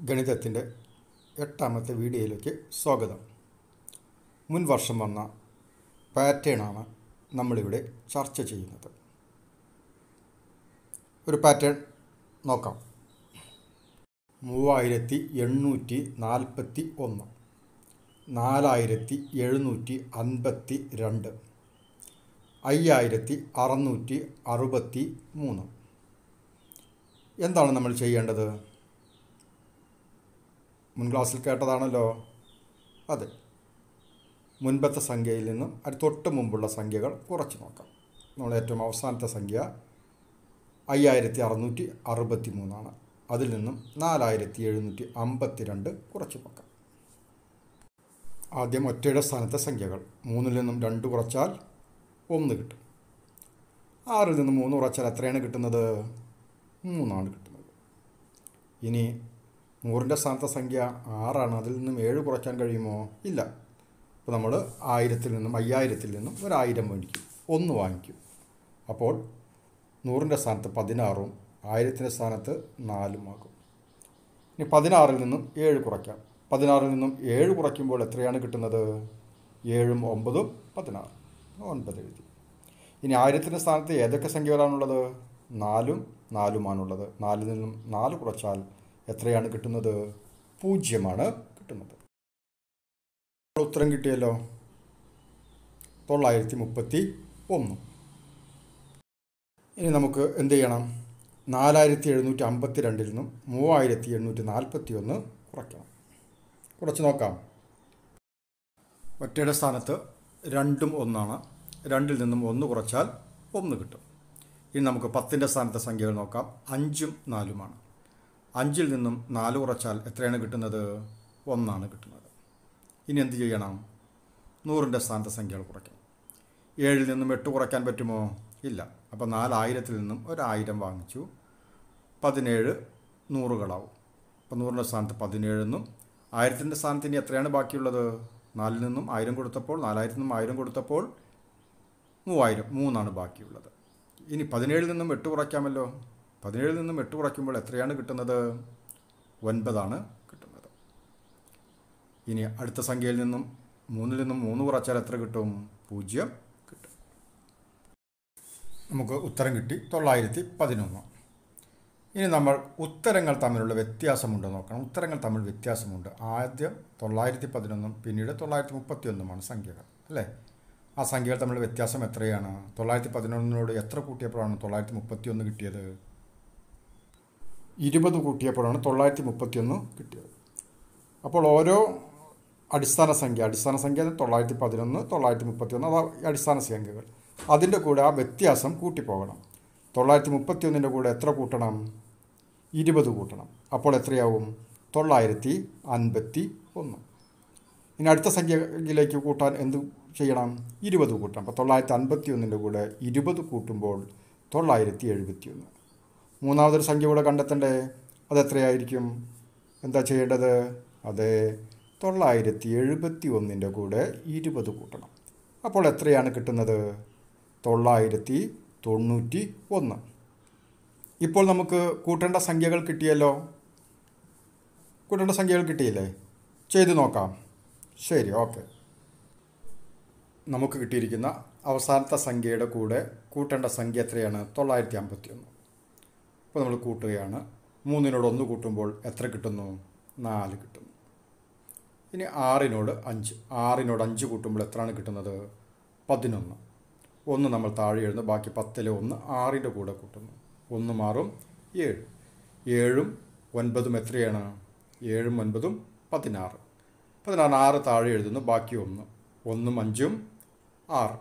ഗണിതത്തിൻ്റെ എട്ടാമത്തെ വീഡിയോയിലേക്ക് സ്വാഗതം മുൻ വർഷം വന്ന പാറ്റേണാണ് നമ്മളിവിടെ ചർച്ച ചെയ്യുന്നത് ഒരു പാറ്റേൺ നോക്കാം മൂവായിരത്തി എണ്ണൂറ്റി നാൽപ്പത്തി ഒന്ന് നാലായിരത്തി എഴുന്നൂറ്റി അൻപത്തി രണ്ട് അയ്യായിരത്തി അറുന്നൂറ്റി അറുപത്തി മൂന്ന് എന്താണ് നമ്മൾ ചെയ്യേണ്ടത് മുൻ ക്ലാസ്സിൽ കേട്ടതാണല്ലോ അതെ മുൻപത്തെ സംഖ്യയിൽ നിന്നും അത് തൊട്ട് മുമ്പുള്ള സംഖ്യകൾ കുറച്ച് നോക്കാം നമ്മൾ ഏറ്റവും അവസാനത്തെ സംഖ്യ അയ്യായിരത്തി അറുന്നൂറ്റി അറുപത്തി മൂന്നാണ് അതിൽ നിന്നും നാലായിരത്തി എഴുന്നൂറ്റി അമ്പത്തി രണ്ട് കുറച്ച് നോക്കാം ആദ്യം ഒറ്റയുടെ സ്ഥാനത്തെ സംഖ്യകൾ മൂന്നിൽ നിന്നും രണ്ട് കുറച്ചാൽ ഒന്ന് കിട്ടും ആറിൽ നിന്ന് മൂന്ന് കുറച്ചാൽ എത്രയാണ് കിട്ടുന്നത് മൂന്നാണ് കിട്ടുന്നത് ഇനി നൂറിൻ്റെ സ്ഥാനത്തെ സംഖ്യ ആറാണ് അതിൽ നിന്നും ഏഴ് കുറയ്ക്കാൻ കഴിയുമോ ഇല്ല അപ്പോൾ നമ്മൾ ആയിരത്തിൽ നിന്നും അയ്യായിരത്തിൽ നിന്നും ഒരായിരം മേടിക്കും ഒന്ന് വാങ്ങിക്കും അപ്പോൾ നൂറിൻ്റെ സ്ഥാനത്ത് പതിനാറും ആയിരത്തിൻ്റെ സ്ഥാനത്ത് നാലുമാകും ഇനി പതിനാറിൽ നിന്നും ഏഴ് കുറയ്ക്കാം പതിനാറിൽ നിന്നും ഏഴ് കുറയ്ക്കുമ്പോൾ എത്രയാണ് കിട്ടുന്നത് ഏഴും ഒമ്പതും പതിനാറ് ഒൻപത് എഴുതി ഇനി ആയിരത്തിൻ്റെ സ്ഥാനത്ത് ഏതൊക്കെ സംഖ്യകളാണുള്ളത് നാലും നാലുമാണുള്ളത് നാലിൽ നിന്നും നാല് കുറച്ചാൽ എത്രയാണ് കിട്ടുന്നത് പൂജ്യമാണ് കിട്ടുന്നത് ഉത്തരം കിട്ടിയല്ലോ തൊള്ളായിരത്തി മുപ്പത്തി ഒന്ന് ഇനി നമുക്ക് എന്ത് ചെയ്യണം നാലായിരത്തി എഴുന്നൂറ്റി അമ്പത്തി രണ്ടിൽ നിന്നും മൂവായിരത്തി എണ്ണൂറ്റി നാൽപ്പത്തി ഒന്ന് കുറയ്ക്കണം കുറച്ച് നോക്കാം ഒറ്റയുടെ സ്ഥാനത്ത് രണ്ടും ഒന്നാണ് രണ്ടിൽ നിന്നും ഒന്ന് കുറച്ചാൽ ഒന്ന് കിട്ടും ഇനി നമുക്ക് പത്തിൻ്റെ സ്ഥാനത്തെ സംഖ്യകൾ നോക്കാം അഞ്ചും നാലുമാണ് അഞ്ചിൽ നിന്നും നാല് കുറച്ചാൽ എത്രയാണ് കിട്ടുന്നത് ഒന്നാണ് കിട്ടുന്നത് ഇനി എന്ത് ചെയ്യണം നൂറിൻ്റെ സ്ഥാനത്തെ സംഖ്യകൾ കുറയ്ക്കണം ഏഴിൽ നിന്നും എട്ട് കുറയ്ക്കാൻ പറ്റുമോ ഇല്ല അപ്പോൾ നാലായിരത്തിൽ നിന്നും ഒരായിരം വാങ്ങിച്ചു പതിനേഴ് നൂറുകളാവും അപ്പോൾ നൂറിൻ്റെ സ്ഥാനത്ത് പതിനേഴെന്നും ആയിരത്തിൻ്റെ സ്ഥാനത്ത് ഇനി എത്രയാണ് ബാക്കിയുള്ളത് നാലിൽ നിന്നും ആയിരം കൊടുത്തപ്പോൾ നാലായിരത്തിൽ നിന്നും ആയിരം കൊടുത്തപ്പോൾ മൂവായിരം മൂന്നാണ് ബാക്കിയുള്ളത് ഇനി പതിനേഴിൽ നിന്നും എട്ട് കുറയ്ക്കാമല്ലോ പതിനേഴിൽ നിന്നും എട്ട് കുറയ്ക്കുമ്പോൾ എത്രയാണ് കിട്ടുന്നത് ഒൻപതാണ് കിട്ടുന്നത് ഇനി അടുത്ത സംഖ്യയിൽ നിന്നും മൂന്നിൽ നിന്നും മൂന്ന് കുറച്ചാൽ എത്ര കിട്ടും പൂജ്യം കിട്ടും നമുക്ക് ഉത്തരം കിട്ടി തൊള്ളായിരത്തി പതിനൊന്ന് ഇനി നമ്മൾ ഉത്തരങ്ങൾ തമ്മിലുള്ള വ്യത്യാസമുണ്ടോ നോക്കണം ഉത്തരങ്ങൾ തമ്മിൽ വ്യത്യാസമുണ്ട് ആദ്യം തൊള്ളായിരത്തി പതിനൊന്നും പിന്നീട് തൊള്ളായിരത്തി മുപ്പത്തി ഒന്നുമാണ് സംഖ്യകൾ അല്ലേ ആ സംഖ്യകൾ തമ്മിലുള്ള വ്യത്യാസം എത്രയാണ് തൊള്ളായിരത്തി പതിനൊന്നിനോട് എത്ര കൂട്ടിയപ്പോഴാണ് തൊള്ളായിരത്തി മുപ്പത്തി ഒന്ന് കിട്ടിയത് ഇരുപത് കൂട്ടിയപ്പോഴാണ് തൊള്ളായിരത്തി മുപ്പത്തി ഒന്ന് കിട്ടിയത് അപ്പോൾ ഓരോ അടിസ്ഥാന സംഖ്യ അടിസ്ഥാന സംഖ്യ തൊള്ളായിരത്തി പതിനൊന്ന് തൊള്ളായിരത്തി മുപ്പത്തി ഒന്ന് അതാ അടിസ്ഥാന സംഖ്യകൾ അതിൻ്റെ കൂടെ ആ വ്യത്യാസം കൂട്ടിപ്പോകണം തൊള്ളായിരത്തി മുപ്പത്തി ഒന്നിൻ്റെ കൂടെ എത്ര കൂട്ടണം ഇരുപത് കൂട്ടണം അപ്പോൾ എത്രയാവും തൊള്ളായിരത്തി അൻപത്തി ഒന്ന് ഇനി അടുത്ത സംഖ്യയിലേക്ക് കൂട്ടാൻ എന്ത് ചെയ്യണം ഇരുപത് കൂട്ടണം അപ്പോൾ തൊള്ളായിരത്തി അൻപത്തി ഒന്നിൻ്റെ കൂടെ ഇരുപത് കൂട്ടുമ്പോൾ തൊള്ളായിരത്തി എഴുപത്തി ഒന്ന് മൂന്നാമതൊരു സംഖ്യ കൂടെ കണ്ടെത്തണ്ടേ അതെത്രയായിരിക്കും എന്താ ചെയ്യേണ്ടത് അതെ തൊള്ളായിരത്തി എഴുപത്തി ഒന്നിൻ്റെ കൂടെ ഇരുപത് കൂട്ടണം അപ്പോൾ എത്രയാണ് കിട്ടുന്നത് തൊള്ളായിരത്തി തൊണ്ണൂറ്റി ഒന്ന് ഇപ്പോൾ നമുക്ക് കൂട്ടേണ്ട സംഖ്യകൾ കിട്ടിയല്ലോ കൂട്ടേണ്ട സംഖ്യകൾ കിട്ടിയില്ലേ ചെയ്തു നോക്കാം ശരി ഓക്കെ നമുക്ക് കിട്ടിയിരിക്കുന്ന അവസാനത്തെ സംഖ്യയുടെ കൂടെ കൂട്ടേണ്ട സംഖ്യ എത്രയാണ് തൊള്ളായിരത്തി അമ്പത്തി ഒന്ന് അപ്പോൾ നമ്മൾ കൂട്ടുകയാണ് മൂന്നിനോട് ഒന്ന് കൂട്ടുമ്പോൾ എത്ര കിട്ടുന്നു നാല് കിട്ടുന്നു ഇനി ആറിനോട് അഞ്ച് ആറിനോട് അഞ്ച് കൂട്ടുമ്പോൾ എത്രയാണ് കിട്ടുന്നത് പതിനൊന്ന് ഒന്ന് നമ്മൾ താഴെ എഴുതുന്നു ബാക്കി പത്തിലെ ഒന്ന് ആറിൻ്റെ കൂടെ കൂട്ടുന്നു ഒന്ന് മാറും ഏഴ് ഏഴും ഒൻപതും എത്രയാണ് ഏഴും ഒൻപതും പതിനാറ് പതിനാറ് ആറ് താഴെ എഴുതുന്നു ബാക്കി ഒന്ന് ഒന്നും അഞ്ചും ആറ്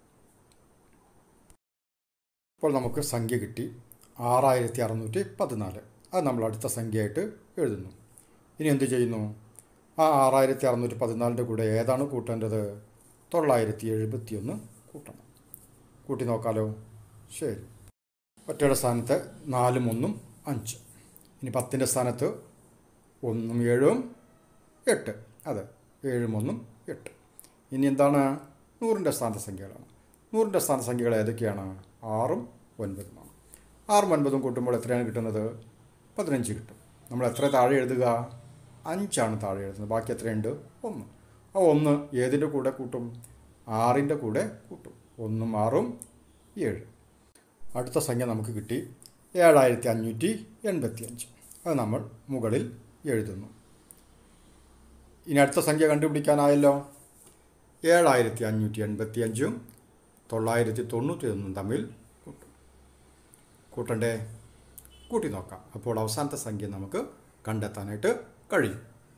ഇപ്പോൾ നമുക്ക് സംഖ്യ കിട്ടി ആറായിരത്തി അറുന്നൂറ്റി പതിനാല് അത് നമ്മൾ അടുത്ത സംഖ്യയായിട്ട് എഴുതുന്നു ഇനി എന്ത് ചെയ്യുന്നു ആ ആറായിരത്തി അറുന്നൂറ്റി പതിനാലിൻ്റെ കൂടെ ഏതാണ് കൂട്ടേണ്ടത് തൊള്ളായിരത്തി എഴുപത്തി ഒന്ന് കൂട്ടണം കൂട്ടി നോക്കാലോ ശരി ഒറ്റയുടെ സ്ഥാനത്ത് നാലും ഒന്നും അഞ്ച് ഇനി പത്തിൻ്റെ സ്ഥാനത്ത് ഒന്നും ഏഴും എട്ട് അതെ ഏഴും ഒന്നും എട്ട് ഇനി എന്താണ് നൂറിൻ്റെ സ്ഥാനത്തെ സംഖ്യകളാണ് നൂറിൻ്റെ സ്ഥാന സംഖ്യകൾ ഏതൊക്കെയാണ് ആറും ഒൻപതുമാണ് ആറും ഒൻപതും കൂട്ടുമ്പോൾ എത്രയാണ് കിട്ടുന്നത് പതിനഞ്ച് കിട്ടും നമ്മൾ എത്ര താഴെ എഴുതുക അഞ്ചാണ് താഴെ എഴുതുന്നത് ബാക്കി എത്രയുണ്ട് ഒന്ന് ആ ഒന്ന് ഏതിൻ്റെ കൂടെ കൂട്ടും ആറിൻ്റെ കൂടെ കൂട്ടും ഒന്നും ആറും ഏഴ് അടുത്ത സംഖ്യ നമുക്ക് കിട്ടി ഏഴായിരത്തി അഞ്ഞൂറ്റി എൺപത്തി അഞ്ച് അത് നമ്മൾ മുകളിൽ എഴുതുന്നു ഇനി അടുത്ത സംഖ്യ കണ്ടുപിടിക്കാനായല്ലോ ഏഴായിരത്തി അഞ്ഞൂറ്റി എൺപത്തി അഞ്ചും തൊള്ളായിരത്തി തൊണ്ണൂറ്റി ഒന്നും തമ്മിൽ കൂട്ടും കൂട്ടണ്ടേ കൂട്ടി നോക്കാം അപ്പോൾ അവസാനത്തെ സംഖ്യ നമുക്ക് കണ്ടെത്താനായിട്ട് കഴിയും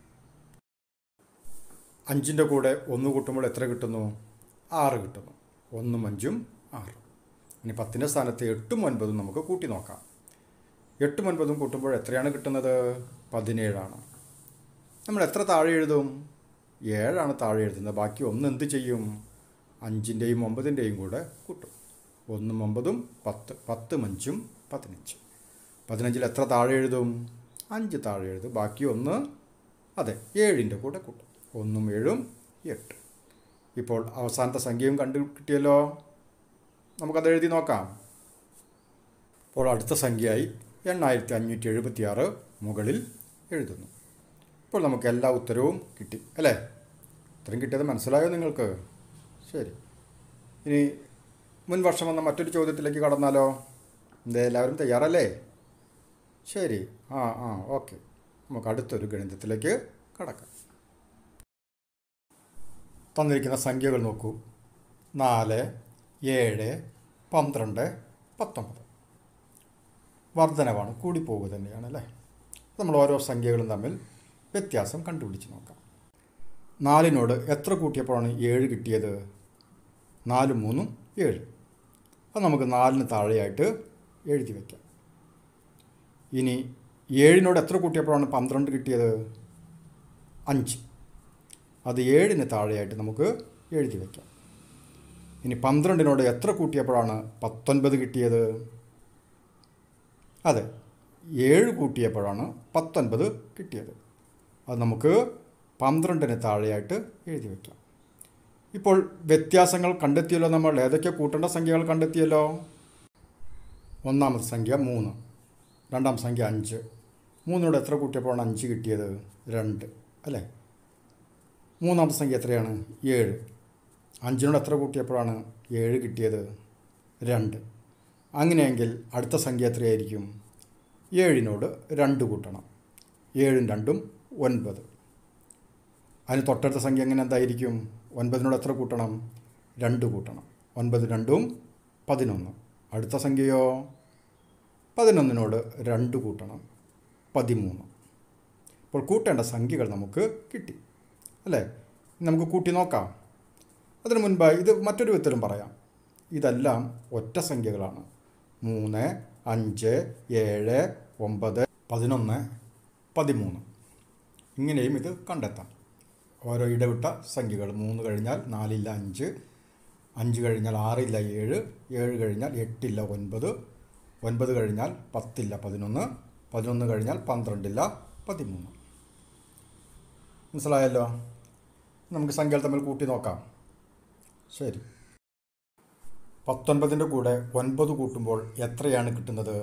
അഞ്ചിൻ്റെ കൂടെ ഒന്ന് കൂട്ടുമ്പോൾ എത്ര കിട്ടുന്നു ആറ് കിട്ടുന്നു ഒന്നും അഞ്ചും ആറ് ഇനി പത്തിൻ്റെ സ്ഥാനത്ത് എട്ടും ഒൻപതും നമുക്ക് കൂട്ടി നോക്കാം എട്ടും ഒൻപതും കൂട്ടുമ്പോൾ എത്രയാണ് കിട്ടുന്നത് പതിനേഴാണ് നമ്മൾ എത്ര താഴെ എഴുതും ഏഴാണ് താഴെ എഴുതുന്നത് ബാക്കി ഒന്ന് എന്ത് ചെയ്യും അഞ്ചിൻ്റെയും ഒമ്പതിൻ്റെയും കൂടെ കൂട്ടും ഒന്നും ഒമ്പതും പത്ത് പത്തും അഞ്ചും പതിനഞ്ച് പതിനഞ്ചിൽ എത്ര താഴെ എഴുതും അഞ്ച് താഴെ എഴുതും ബാക്കി ഒന്ന് അതെ ഏഴിൻ്റെ കൂടെ കൂട്ടും ഒന്നും ഏഴും എട്ട് ഇപ്പോൾ അവസാനത്തെ സംഖ്യയും കണ്ടു കിട്ടിയല്ലോ നമുക്കത് എഴുതി നോക്കാം അപ്പോൾ അടുത്ത സംഖ്യയായി എണ്ണായിരത്തി അഞ്ഞൂറ്റി എഴുപത്തി ആറ് മുകളിൽ എഴുതുന്നു ഇപ്പോൾ നമുക്ക് എല്ലാ ഉത്തരവും കിട്ടി അല്ലേ ഉത്തരം കിട്ടിയത് മനസ്സിലായോ നിങ്ങൾക്ക് ശരി ഇനി മുൻ വർഷം വന്ന മറ്റൊരു ചോദ്യത്തിലേക്ക് കടന്നാലോ എന്തേ എല്ലാവരും തയ്യാറല്ലേ ശരി ആ ആ ഓക്കെ നമുക്ക് അടുത്തൊരു ഗണിതത്തിലേക്ക് കടക്കാം തന്നിരിക്കുന്ന സംഖ്യകൾ നോക്കൂ നാല് ഏഴ് പന്ത്രണ്ട് പത്തൊമ്പത് വർധനവാണ് കൂടിപ്പോവുക തന്നെയാണ് അല്ലേ നമ്മൾ ഓരോ സംഖ്യകളും തമ്മിൽ വ്യത്യാസം കണ്ടുപിടിച്ച് നോക്കാം നാലിനോട് എത്ര കൂട്ടിയപ്പോഴാണ് ഏഴ് കിട്ടിയത് നാലും മൂന്നും ഏഴ് അത് നമുക്ക് നാലിന് താഴെയായിട്ട് എഴുതി വയ്ക്കാം ഇനി ഏഴിനോട് എത്ര കൂട്ടിയപ്പോഴാണ് പന്ത്രണ്ട് കിട്ടിയത് അഞ്ച് അത് ഏഴിന് താഴെയായിട്ട് നമുക്ക് എഴുതി വയ്ക്കാം ഇനി പന്ത്രണ്ടിനോട് എത്ര കൂട്ടിയപ്പോഴാണ് പത്തൊൻപത് കിട്ടിയത് അതെ ഏഴ് കൂട്ടിയപ്പോഴാണ് പത്തൊൻപത് കിട്ടിയത് അത് നമുക്ക് പന്ത്രണ്ടിന് താഴെയായിട്ട് എഴുതി വയ്ക്കാം ഇപ്പോൾ വ്യത്യാസങ്ങൾ കണ്ടെത്തിയല്ലോ നമ്മൾ ഏതൊക്കെ കൂട്ടേണ്ട സംഖ്യകൾ കണ്ടെത്തിയല്ലോ ഒന്നാമത്തെ സംഖ്യ മൂന്ന് രണ്ടാം സംഖ്യ അഞ്ച് മൂന്നിനോട് എത്ര കൂട്ടിയപ്പോഴാണ് അഞ്ച് കിട്ടിയത് രണ്ട് അല്ലേ മൂന്നാമത്തെ സംഖ്യ എത്രയാണ് ഏഴ് അഞ്ചിനോട് എത്ര കൂട്ടിയപ്പോഴാണ് ഏഴ് കിട്ടിയത് രണ്ട് അങ്ങനെയെങ്കിൽ അടുത്ത സംഖ്യ എത്രയായിരിക്കും ഏഴിനോട് രണ്ട് കൂട്ടണം ഏഴും രണ്ടും ഒൻപത് അതിന് തൊട്ടടുത്ത സംഖ്യ എങ്ങനെ എന്തായിരിക്കും ഒൻപതിനോട് എത്ര കൂട്ടണം രണ്ട് കൂട്ടണം ഒൻപത് രണ്ടും പതിനൊന്ന് അടുത്ത സംഖ്യയോ പതിനൊന്നിനോട് രണ്ട് കൂട്ടണം പതിമൂന്ന് അപ്പോൾ കൂട്ടേണ്ട സംഖ്യകൾ നമുക്ക് കിട്ടി അല്ലേ നമുക്ക് കൂട്ടി നോക്കാം അതിനു മുൻപായി ഇത് മറ്റൊരു വിധത്തിലും പറയാം ഇതെല്ലാം ഒറ്റ സംഖ്യകളാണ് മൂന്ന് അഞ്ച് ഏഴ് ഒമ്പത് പതിനൊന്ന് പതിമൂന്ന് ഇങ്ങനെയും ഇത് കണ്ടെത്താം ഓരോ ഇടവിട്ട സംഖ്യകൾ മൂന്ന് കഴിഞ്ഞാൽ നാലില്ല അഞ്ച് അഞ്ച് കഴിഞ്ഞാൽ ആറില്ല ഏഴ് ഏഴ് കഴിഞ്ഞാൽ എട്ടില്ല ഒൻപത് ഒൻപത് കഴിഞ്ഞാൽ പത്തില്ല പതിനൊന്ന് പതിനൊന്ന് കഴിഞ്ഞാൽ പന്ത്രണ്ടില്ല പതിമൂന്ന് മനസ്സിലായല്ലോ നമുക്ക് സംഖ്യകൾ തമ്മിൽ കൂട്ടി നോക്കാം ശരി പത്തൊൻപതിൻ്റെ കൂടെ ഒൻപത് കൂട്ടുമ്പോൾ എത്രയാണ് കിട്ടുന്നത്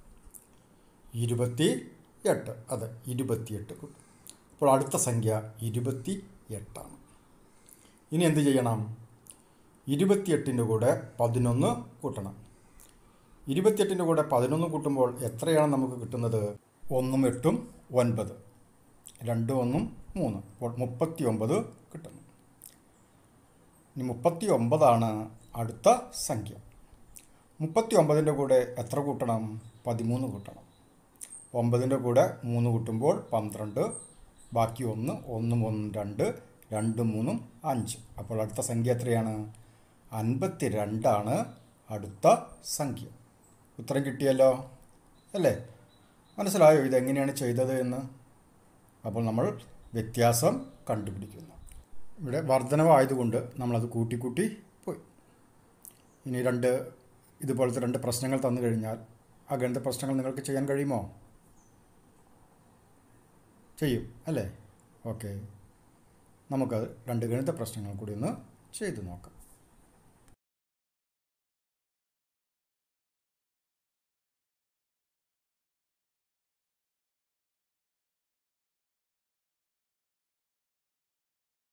ഇരുപത്തി എട്ട് അതെ ഇരുപത്തിയെട്ട് കിട്ടും അപ്പോൾ അടുത്ത സംഖ്യ ഇരുപത്തി എട്ടാണ് ഇനി എന്ത് ചെയ്യണം ഇരുപത്തിയെട്ടിൻ്റെ കൂടെ പതിനൊന്ന് കൂട്ടണം ഇരുപത്തിയെട്ടിൻ്റെ കൂടെ പതിനൊന്ന് കൂട്ടുമ്പോൾ എത്രയാണ് നമുക്ക് കിട്ടുന്നത് ഒന്നും എട്ടും ഒൻപത് രണ്ടും ഒന്നും മൂന്ന് അപ്പോൾ മുപ്പത്തി ഒമ്പത് കിട്ടുന്നു ഇനി മുപ്പത്തി ഒമ്പതാണ് അടുത്ത സംഖ്യ മുപ്പത്തി ഒമ്പതിൻ്റെ കൂടെ എത്ര കൂട്ടണം പതിമൂന്ന് കൂട്ടണം ഒമ്പതിൻ്റെ കൂടെ മൂന്ന് കൂട്ടുമ്പോൾ പന്ത്രണ്ട് ബാക്കി ഒന്ന് ഒന്നും ഒന്നും രണ്ട് രണ്ടും മൂന്നും അഞ്ച് അപ്പോൾ അടുത്ത സംഖ്യ എത്രയാണ് അൻപത്തി രണ്ടാണ് അടുത്ത സംഖ്യ ഉത്തരം കിട്ടിയല്ലോ അല്ലേ മനസ്സിലായോ ഇതെങ്ങനെയാണ് ചെയ്തത് എന്ന് അപ്പോൾ നമ്മൾ വ്യത്യാസം കണ്ടുപിടിക്കുന്നു ഇവിടെ വർധനവായതുകൊണ്ട് നമ്മളത് കൂട്ടിക്കൂട്ടി പോയി ഇനി രണ്ട് ഇതുപോലത്തെ രണ്ട് പ്രശ്നങ്ങൾ തന്നു കഴിഞ്ഞാൽ ആ ഗണിത പ്രശ്നങ്ങൾ നിങ്ങൾക്ക് ചെയ്യാൻ കഴിയുമോ ചെയ്യും അല്ലേ ഓക്കെ നമുക്കത് രണ്ട് ഗണിത പ്രശ്നങ്ങൾ കൂടി ഒന്ന് ചെയ്തു നോക്കാം